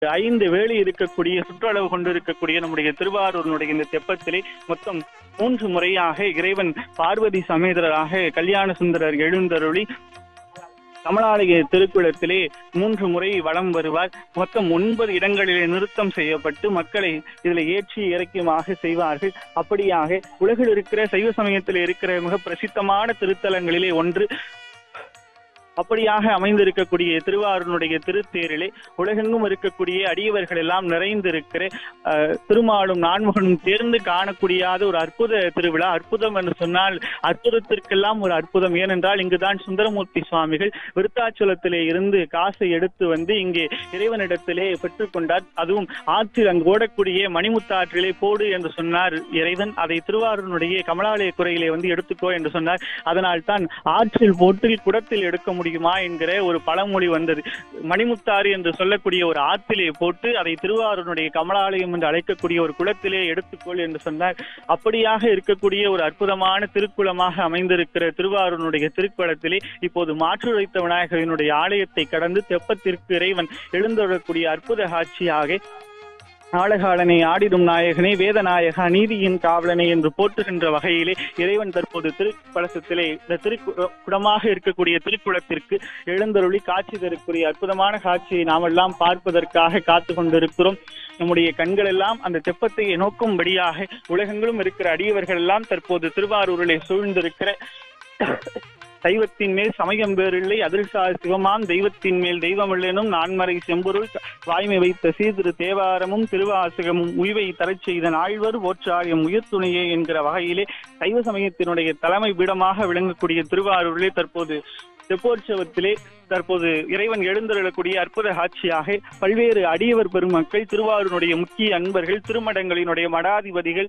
ஐந்து வேலி இருக்கக்கூடிய சுற்றளவு கொண்டிருக்கக்கூடிய நம்முடைய திருவாரூரினுடைய இந்த தெப்பத்திலே மொத்தம் மூன்று முறையாக இறைவன் பார்வதி சமேதராக கல்யாண சுந்தரர் எழுந்தருளி கமலாலய திருக்குளத்திலே மூன்று முறை வலம் வருவார் மொத்தம் ஒன்பது இடங்களிலே நிறுத்தம் செய்யப்பட்டு மக்களை இதில் ஏற்றி இறக்கியமாக செய்வார்கள் அப்படியாக உலகில் இருக்கிற சைவ சமயத்தில் இருக்கிற மிக பிரசித்தமான திருத்தலங்களிலே ஒன்று அப்படியாக அமைந்திருக்கக்கூடிய திருவாரூருடைய திருத்தேரிலே உலகெங்கும் இருக்கக்கூடிய அடியவர்கள் எல்லாம் நிறைந்திருக்கிற அஹ், திருமாலும் நான்முகனும் தேர்ந்து காணக்கூடியாத ஒரு அற்புத திருவிழா அற்புதம் என்று சொன்னால் அற்புதத்திற்கெல்லாம் ஒரு அற்புதம் ஏனென்றால் இங்குதான் சுந்தரமூர்த்தி சுவாமிகள் விருத்தாச்சலத்திலே இருந்து காசை எடுத்து வந்து இங்கே இறைவனிடத்திலே பெற்றுக்கொண்டார் அதுவும் ஆற்றில் அங்கு ஓடக்கூடிய மணிமுத்தாற்றிலே போடு என்று சொன்னார் இறைவன் அதை திருவாரூருடைய கமலாலய குறையிலே வந்து எடுத்துக்கோ என்று சொன்னார் அதனால் தான் ஆற்றில் போட்டு குடத்தில் எடுக்க முடியுமா என்கிற ஒரு பழமொழி வந்தது மணிமுத்தாறு என்று சொல்லக்கூடிய ஒரு ஆற்றிலே போட்டு அதை திருவாரூருடைய கமலாலயம் என்று அழைக்கக்கூடிய ஒரு குளத்திலே எடுத்துக்கொள் என்று சொன்னார் அப்படியாக இருக்கக்கூடிய ஒரு அற்புதமான திருக்குளமாக அமைந்திருக்கிற திருவாரூருடைய திருக்குளத்திலே இப்போது மாற்றுரைத்த விநாயகரினுடைய ஆலயத்தை கடந்து தெப்பத்திற்கு இறைவன் எழுந்தொழக்கூடிய அற்புத காட்சியாக ஆழகாலனை ஆடிடும் நாயகனே வேதநாயகா நீதியின் காவலனை என்று போற்றுகின்ற வகையிலே இறைவன் தற்போது திருப்பலசத்திலே இந்த திரு குடமாக இருக்கக்கூடிய திருக்குளத்திற்கு எழுந்தருளி காட்சி தரக்கூடிய அற்புதமான காட்சியை நாமெல்லாம் பார்ப்பதற்காக காத்து கொண்டிருக்கிறோம் நம்முடைய கண்கள் எல்லாம் அந்த தெப்பத்தை நோக்கும்படியாக உலகெங்கிலும் இருக்கிற அடியவர்கள் எல்லாம் தற்போது திருவாரூரிலே சூழ்ந்திருக்கிற சைவத்தின் மேல் சமயம் வேறில்லை அதிர்சார் சிவமாம் தெய்வத்தின் மேல் தெய்வமில்லேனும் நான்மறை செம்பொருள் வாய்மை வைத்த சீர்திரு தேவாரமும் திருவாசகமும் உய்வை தரச் செய்த நால்வர் ஓற்றாரியம் உயிர் துணையே என்கிற வகையிலே சைவ சமயத்தினுடைய தலைமை பீடமாக விளங்கக்கூடிய திருவாரூரிலே தற்போது தெப்போற்சவத்திலே தற்போது இறைவன் எழுந்தருளக்கூடிய அற்புத காட்சியாக பல்வேறு அடியவர் பெருமக்கள் திருவாரூருடைய முக்கிய அன்பர்கள் திருமடங்களினுடைய மடாதிபதிகள்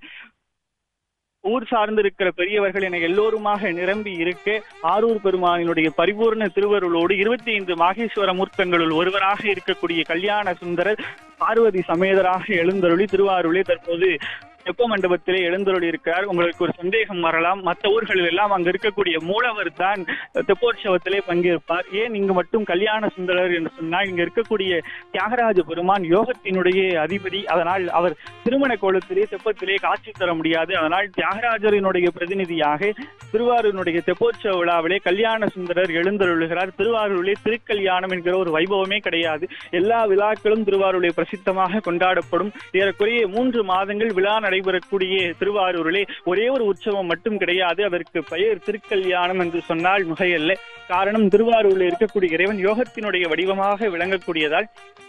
ஊர் சார்ந்திருக்கிற பெரியவர்கள் என எல்லோருமாக நிரம்பி இருக்க ஆரூர் பெருமானினுடைய பரிபூர்ண திருவருளோடு இருபத்தி ஐந்து மாகேஸ்வர மூர்த்தங்களுள் ஒருவராக இருக்கக்கூடிய கல்யாண சுந்தரர் பார்வதி சமேதராக எழுந்தருளி திருவாரூரிலே தற்போது வெப்ப மண்டபத்திலே எழுந்தருளி இருக்கிறார் உங்களுக்கு ஒரு சந்தேகம் வரலாம் மற்ற ஊர்களில் எல்லாம் அங்க இருக்கக்கூடிய மூலவர் தான் தெப்போற்சவத்திலே பங்கேற்பார் ஏன் இங்கு மட்டும் கல்யாண சுந்தரர் என்று சொன்னால் இங்க இருக்கக்கூடிய தியாகராஜ பெருமான் யோகத்தினுடைய அதிபதி அதனால் அவர் திருமண கோலத்திலே தெப்பத்திலே காட்சி தர முடியாது அதனால் தியாகராஜரினுடைய பிரதிநிதியாக திருவாரூரினுடைய தெப்போற்சவ விழாவிலே கல்யாண சுந்தரர் எழுந்தருளுகிறார் திருவாரூரிலே திருக்கல்யாணம் என்கிற ஒரு வைபவமே கிடையாது எல்லா விழாக்களும் திருவாரூரிலே பிரசித்தமாக கொண்டாடப்படும் ஏறக்குறைய மூன்று மாதங்கள் விழா நடைபெறக்கூடிய திருவாரூரிலே ஒரே ஒரு உற்சவம் மட்டும் கிடையாது அதற்கு பெயர் திருக்கல்யாணம் என்று சொன்னால் மிகையல்ல காரணம் திருவாரூரில் இருக்கக்கூடிய இறைவன் யோகத்தினுடைய வடிவமாக விளங்கக்கூடியதால்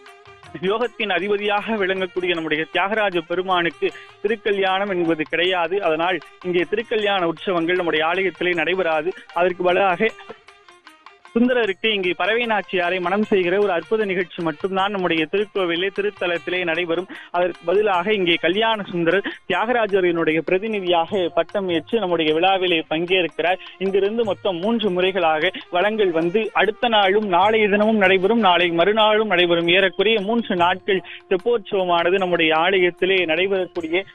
யோகத்தின் அதிபதியாக விளங்கக்கூடிய நம்முடைய தியாகராஜ பெருமானுக்கு திருக்கல்யாணம் என்பது கிடையாது அதனால் இங்கே திருக்கல்யாண உற்சவங்கள் நம்முடைய ஆலயத்திலே நடைபெறாது அதற்கு பதிலாக சுந்தரருக்கு இங்கே பறவை நாச்சியாரை மனம் செய்கிற ஒரு அற்புத நிகழ்ச்சி மட்டும்தான் நம்முடைய திருக்கோவிலே திருத்தலத்திலே நடைபெறும் அதற்கு பதிலாக இங்கே கல்யாண சுந்தரர் தியாகராஜரினுடைய பிரதிநிதியாக பட்டம் ஏற்று நம்முடைய விழாவிலே பங்கேற்கிறார் இங்கிருந்து மொத்தம் மூன்று முறைகளாக வளங்கள் வந்து அடுத்த நாளும் நாளைய தினமும் நடைபெறும் நாளை மறுநாளும் நடைபெறும் ஏறக்குறைய மூன்று நாட்கள் தெப்போற்சவமானது நம்முடைய ஆலயத்திலே நடைபெறக்கூடிய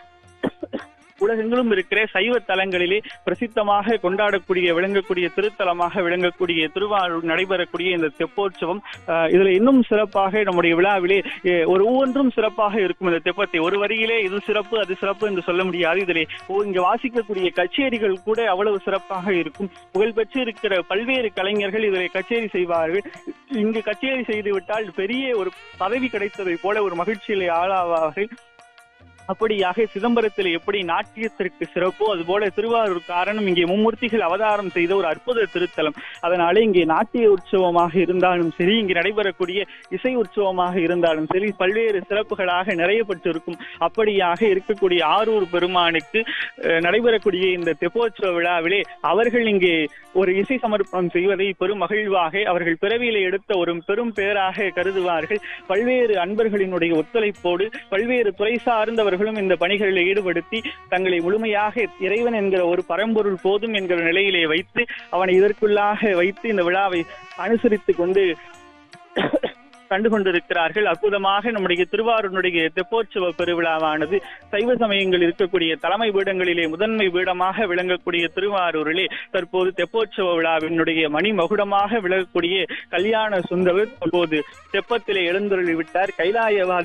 உலகெங்கிலும் இருக்கிற சைவ தலங்களிலே பிரசித்தமாக கொண்டாடக்கூடிய விளங்கக்கூடிய திருத்தலமாக விளங்கக்கூடிய திருவாரூர் நடைபெறக்கூடிய இந்த தெப்போற்சவம் அஹ், இதுல இன்னும் சிறப்பாக நம்முடைய விழாவிலே அஹ், ஒரு ஒவ்வொன்றும் சிறப்பாக இருக்கும் இந்த தெப்பத்தை ஒரு வரியிலே இது சிறப்பு அது சிறப்பு என்று சொல்ல முடியாது இதிலே ஓ, இங்க வாசிக்கக்கூடிய கச்சேரிகள் கூட அவ்வளவு சிறப்பாக இருக்கும் புகழ்பெற்று இருக்கிற பல்வேறு கலைஞர்கள் இதிலே கச்சேரி செய்வார்கள் இங்கு கச்சேரி செய்து விட்டால் பெரிய ஒரு பதவி கிடைத்ததை போல ஒரு மகிழ்ச்சியிலே ஆளாவார்கள் அப்படியாக சிதம்பரத்தில் எப்படி நாட்டியத்திற்கு சிறப்போ அதுபோல திருவாரூர் காரணம் இங்கே மும்மூர்த்திகள் அவதாரம் செய்த ஒரு அற்புத திருத்தலம் அதனாலே இங்கே நாட்டிய உற்சவமாக இருந்தாலும் சரி இங்கே நடைபெறக்கூடிய இசை உற்சவமாக இருந்தாலும் சரி பல்வேறு சிறப்புகளாக நிறையப்பட்டிருக்கும் அப்படியாக இருக்கக்கூடிய ஆரூர் பெருமானுக்கு அஹ், நடைபெறக்கூடிய இந்த தெப்போற்சவ விழாவிலே அவர்கள் இங்கே ஒரு இசை சமர்ப்பணம் செய்வதை பெரும் மகிழ்வாக அவர்கள் பிறவியிலே எடுத்த ஒரு பெரும் பேராக கருதுவார்கள் பல்வேறு அன்பர்களினுடைய ஒத்துழைப்போடு பல்வேறு துறை சார்ந்தவர்களும் இந்த பணிகளில் ஈடுபடுத்தி தங்களை முழுமையாக இறைவன் என்கிற ஒரு பரம்பொருள் போதும் என்கிற நிலையிலே வைத்து அவனை இதற்குள்ளாக வைத்து இந்த விழாவை அனுசரித்துக் கொண்டு கண்டு கொண்டிருக்கிறார்கள் அற்புதமாக நம்முடைய திருவாரூருடைய தெப்போற்சவ பெருவிழாவானது சைவ சமயங்கள் இருக்கக்கூடிய தலைமை பீடங்களிலே முதன்மை பீடமாக விளங்கக்கூடிய திருவாரூரிலே தற்போது தெப்போற்சவ விழாவினுடைய மணி மகுடமாக விளங்கக்கூடிய கல்யாண சுந்தரர் தற்போது தெப்பத்திலே எழுந்தருளி விட்டார் கைலாயவாதி